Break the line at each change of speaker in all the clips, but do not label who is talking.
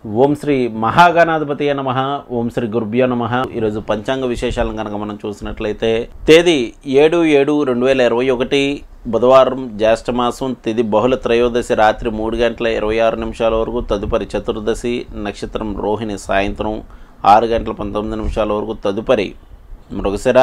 ఓం శ్రీ మహాగణాధిపతి నమ ఓం శ్రీ గురుభ్యో నమ ఈరోజు పంచాంగ విశేషాలను కనుక మనం చూసినట్లయితే తేదీ ఏడు ఏడు రెండు వేల ఇరవై ఒకటి బుధవారం జ్యేష్ఠ మాసం తిది బహుళ త్రయోదశి రాత్రి మూడు గంటల ఇరవై ఆరు నిమిషాల వరకు తదుపరి చతుర్దశి నక్షత్రం రోహిణి సాయంత్రం ఆరు గంటల పంతొమ్మిది నిమిషాల వరకు తదుపరి మృగశిర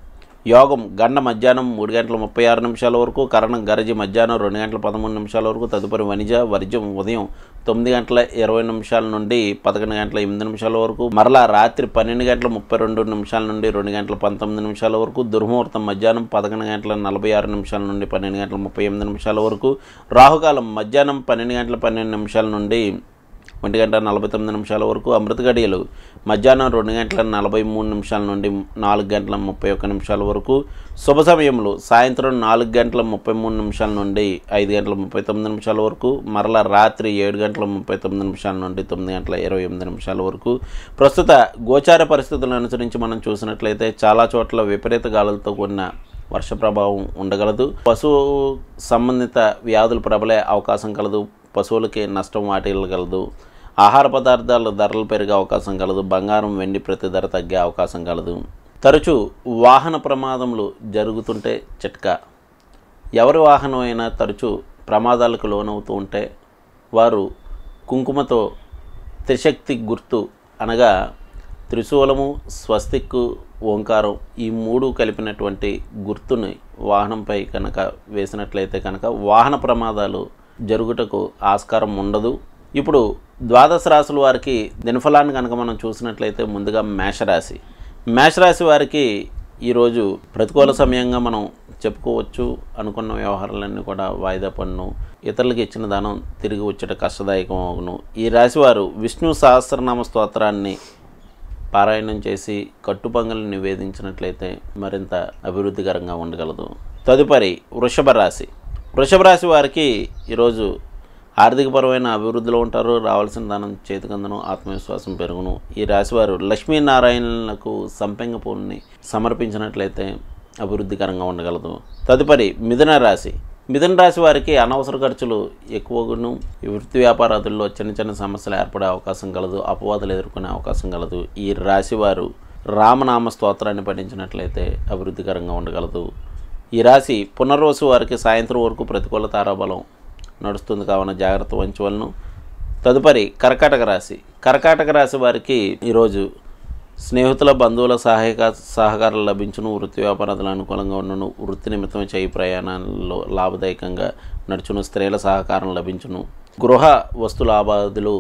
యోగం గండ మధ్యాహ్నం మూడు గంటల ముప్పై ఆరు నిమిషాల వరకు కరణం గరజి మధ్యాహ్నం రెండు గంటల పదమూడు నిమిషాల వరకు తదుపరి వనిజ వర్జం ఉదయం తొమ్మిది గంటల ఇరవై నిమిషాల నుండి పదకొండు గంటల ఎనిమిది నిమిషాల వరకు మరలా రాత్రి పన్నెండు గంటల ముప్పై రెండు నిమిషాల నుండి రెండు గంటల పంతొమ్మిది నిమిషాల వరకు దుర్ముహూర్తం మధ్యాహ్నం పదకొండు గంటల నలభై ఆరు నిమిషాల నుండి పన్నెండు గంటల ముప్పై ఎనిమిది నిమిషాల వరకు రాహుకాలం మధ్యాహ్నం పన్నెండు గంటల పన్నెండు నిమిషాల నుండి ఒంటి గంట నలభై తొమ్మిది నిమిషాల వరకు అమృత గడియలు మధ్యాహ్నం రెండు గంటల నలభై మూడు నిమిషాల నుండి నాలుగు గంటల ముప్పై ఒక్క నిమిషాల వరకు శుభ సమయంలో సాయంత్రం నాలుగు గంటల ముప్పై మూడు నిమిషాల నుండి ఐదు గంటల ముప్పై తొమ్మిది నిమిషాల వరకు మరలా రాత్రి ఏడు గంటల ముప్పై తొమ్మిది నిమిషాల నుండి తొమ్మిది గంటల ఇరవై ఎనిమిది నిమిషాల వరకు ప్రస్తుత గోచార పరిస్థితులను అనుసరించి మనం చూసినట్లయితే చాలా చోట్ల విపరీత గాలులతో కూడిన వర్ష ప్రభావం ఉండగలదు పశువు సంబంధిత వ్యాధులు ప్రబలే అవకాశం కలదు పశువులకి నష్టం వాటిల్లగలదు ఆహార పదార్థాల ధరలు పెరిగే అవకాశం కలదు బంగారం వెండి ప్రతి ధర తగ్గే అవకాశం కలదు తరచూ వాహన ప్రమాదములు జరుగుతుంటే చిట్కా ఎవరి వాహనం అయినా తరచూ ప్రమాదాలకు లోనవుతూ ఉంటే వారు కుంకుమతో త్రిశక్తి గుర్తు అనగా త్రిశూలము స్వస్తిక్కు ఓంకారం ఈ మూడు కలిపినటువంటి గుర్తుని వాహనంపై కనుక వేసినట్లయితే కనుక వాహన ప్రమాదాలు జరుగుటకు ఆస్కారం ఉండదు ఇప్పుడు ద్వాదశ రాశుల వారికి దినఫలాన్ని కనుక మనం చూసినట్లయితే ముందుగా మేషరాశి మేషరాశి వారికి ఈరోజు ప్రతికూల సమయంగా మనం చెప్పుకోవచ్చు అనుకున్న వ్యవహారాలన్నీ కూడా వాయిదా పన్ను ఇతరులకు ఇచ్చిన దానం తిరిగి వచ్చేట కష్టదాయకం అవును ఈ రాశివారు విష్ణు సహస్రనామ స్తోత్రాన్ని పారాయణం చేసి కట్టుపంగలను నివేదించినట్లయితే మరింత అభివృద్ధికరంగా ఉండగలదు తదుపరి వృషభ రాశి వృషభ రాశి వారికి ఈరోజు ఆర్థికపరమైన అభివృద్ధిలో ఉంటారు రావాల్సిన దానం చేతికందను ఆత్మవిశ్వాసం పెరుగును ఈ రాశివారు లక్ష్మీనారాయణులకు సంపెంగ పూలని సమర్పించినట్లయితే అభివృద్ధికరంగా ఉండగలదు తదుపరి మిథున రాశి మిథున రాశి వారికి అనవసర ఖర్చులు ఎక్కువగాను ఈ వృత్తి వ్యాపారాదుల్లో చిన్న చిన్న సమస్యలు ఏర్పడే అవకాశం కలదు అపవాదులు ఎదుర్కొనే అవకాశం కలదు ఈ రాశి వారు రామనామ స్తోత్రాన్ని పఠించినట్లయితే అభివృద్ధికరంగా ఉండగలదు ఈ రాశి పునర్వసు వారికి సాయంత్రం వరకు ప్రతికూల తారాబలం నడుస్తుంది కావున జాగ్రత్త వహించవలను తదుపరి కర్కాటక రాశి కర్కాటక రాశి వారికి ఈరోజు స్నేహితుల బంధువుల సహాయక సహకారం లభించును వృత్తి వ్యాపారాలు అనుకూలంగా ఉన్నను వృత్తి నిమిత్తం చేయి ప్రయాణాల్లో లాభదాయకంగా నడుచును స్త్రీల సహకారం లభించును గృహ వస్తు లాభాదులు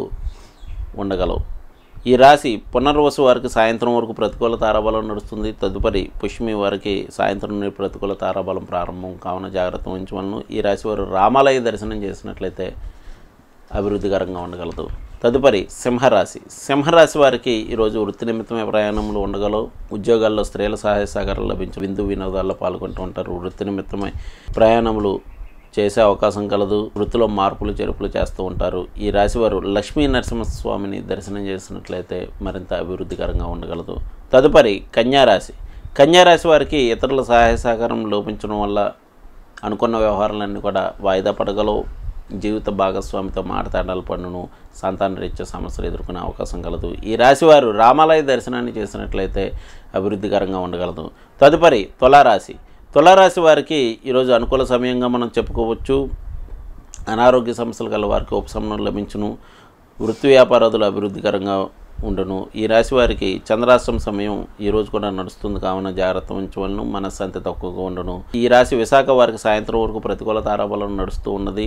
ఉండగలవు ఈ రాశి పునర్వసు వారికి సాయంత్రం వరకు ప్రతికూల తారాబలం నడుస్తుంది తదుపరి పుష్మి వారికి సాయంత్రం నుండి ప్రతికూల తారాబలం ప్రారంభం కావున జాగ్రత్త వహించవలను ఈ రాశి వారు రామాలయ దర్శనం చేసినట్లయితే అభివృద్ధికరంగా ఉండగలదు తదుపరి సింహరాశి సింహరాశి వారికి ఈరోజు వృత్తి నిమిత్తమే ప్రయాణంలో ఉండగలవు ఉద్యోగాల్లో స్త్రీల సహాయ సహకారాలు లభించు విందు వినోదాల్లో పాల్గొంటూ ఉంటారు వృత్తి నిమిత్తమై ప్రయాణములు చేసే అవకాశం కలదు వృత్తిలో మార్పులు చేర్పులు చేస్తూ ఉంటారు ఈ రాశివారు లక్ష్మీ నరసింహస్వామిని దర్శనం చేసినట్లయితే మరింత అభివృద్ధికరంగా ఉండగలదు తదుపరి కన్యారాశి కన్యారాశి వారికి ఇతరుల సహాయ సహకారం లోపించడం వల్ల అనుకున్న వ్యవహారాలన్నీ కూడా వాయిదా పడగలవు జీవిత భాగస్వామితో మాటతాడాలు పన్నును సంతాన రీత్యా సమస్యలు ఎదుర్కొనే అవకాశం కలదు ఈ రాశివారు రామాలయ దర్శనాన్ని చేసినట్లయితే అభివృద్ధికరంగా ఉండగలదు తదుపరి తులారాశి తులారాశి వారికి ఈరోజు అనుకూల సమయంగా మనం చెప్పుకోవచ్చు అనారోగ్య సమస్యలు గల వారికి ఉపశమనం లభించును వృత్తి వ్యాపారాదులు అభివృద్ధికరంగా ఉండును ఈ రాశి వారికి చంద్రాష్టం సమయం ఈ రోజు కూడా నడుస్తుంది కావున జాగ్రత్త ఉంచవలను మనశ్శాంతి తక్కువగా ఉండును ఈ రాశి విశాఖ వారికి సాయంత్రం వరకు ప్రతికూల తారాబలం నడుస్తూ ఉన్నది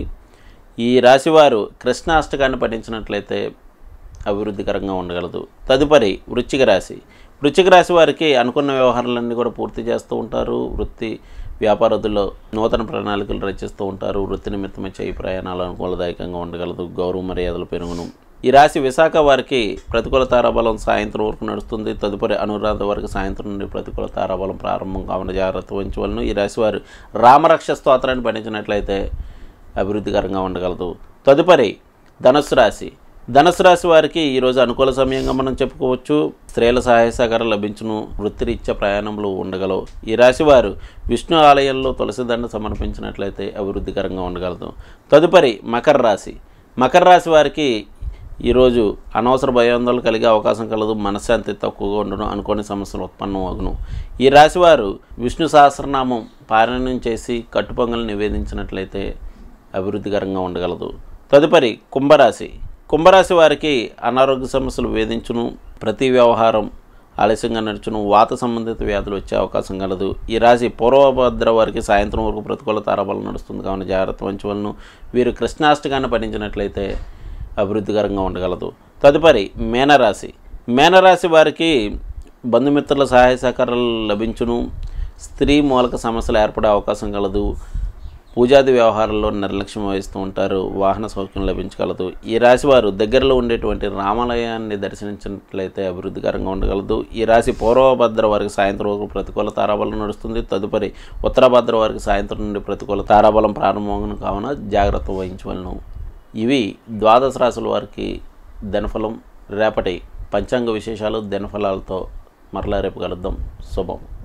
ఈ రాశివారు కృష్ణాష్టకాన్ని పఠించినట్లయితే అభివృద్ధికరంగా ఉండగలదు తదుపరి వృశ్చిక రాశి వృశ్చిక రాశి వారికి అనుకున్న వ్యవహారాలన్నీ కూడా పూర్తి చేస్తూ ఉంటారు వృత్తి వ్యాపారదుల్లో నూతన ప్రణాళికలు రచిస్తూ ఉంటారు వృత్తి నిమిత్తమే చేయి ప్రయాణాలు అనుకూలదాయకంగా ఉండగలదు గౌరవ మర్యాదలు పెరుగును ఈ రాశి విశాఖ వారికి ప్రతికూల తారాబలం సాయంత్రం వరకు నడుస్తుంది తదుపరి అనురాధ వారికి సాయంత్రం నుండి ప్రతికూల తారాబలం ప్రారంభం కావున జాగ్రత్త వహించవలను ఈ రాశి వారు రామరక్ష స్తోత్రాన్ని పఠించినట్లయితే అభివృద్ధికరంగా ఉండగలదు తదుపరి ధనుస్సు రాశి ధనుసు రాశి వారికి ఈరోజు అనుకూల సమయంగా మనం చెప్పుకోవచ్చు స్త్రీల సహాయ సహకారం లభించును వృత్తిరీత్యా ప్రయాణంలో ఉండగలవు ఈ రాశి వారు విష్ణు ఆలయంలో తులసి దండ సమర్పించినట్లయితే అభివృద్ధికరంగా ఉండగలదు తదుపరి మకర రాశి మకర రాశి వారికి ఈరోజు అనవసర భయాందోళన కలిగే అవకాశం కలదు మనశ్శాంతి తక్కువగా ఉండడం అనుకోని సమస్యలు ఉత్పన్నం అగును ఈ రాశివారు విష్ణు సహస్రనామం పారాయణం చేసి కట్టుపొంగలు నివేదించినట్లయితే అభివృద్ధికరంగా ఉండగలదు తదుపరి కుంభరాశి కుంభరాశి వారికి అనారోగ్య సమస్యలు వేధించును ప్రతి వ్యవహారం ఆలస్యంగా నడుచును వాత సంబంధిత వ్యాధులు వచ్చే అవకాశం కలదు ఈ రాశి పూర్వభద్ర వారికి సాయంత్రం వరకు ప్రతికూల తారాబలం నడుస్తుంది కావున జాగ్రత్త వహించవలను వీరు కృష్ణాష్టకాన్ని పఠించినట్లయితే అభివృద్ధికరంగా ఉండగలదు తదుపరి మేనరాశి మేనరాశి వారికి బంధుమిత్రుల సహాయ సహకారాలు లభించును స్త్రీ మూలక సమస్యలు ఏర్పడే అవకాశం కలదు పూజాది వ్యవహారాల్లో నిర్లక్ష్యం వహిస్తూ ఉంటారు వాహన సౌఖ్యం లభించగలదు ఈ రాశి వారు దగ్గరలో ఉండేటువంటి రామాలయాన్ని దర్శించినట్లయితే అభివృద్ధికరంగా ఉండగలదు ఈ రాశి పూర్వభద్ర వారికి సాయంత్రం వరకు ప్రతికూల తారాబలం నడుస్తుంది తదుపరి ఉత్తరభద్ర వారికి సాయంత్రం నుండి ప్రతికూల తారాబలం ప్రారంభమవును కావున జాగ్రత్త వహించవలను ఇవి ద్వాదశ రాశుల వారికి దినఫలం రేపటి పంచాంగ విశేషాలు దినఫలాలతో మరలా రేపు కలుద్దాం శుభం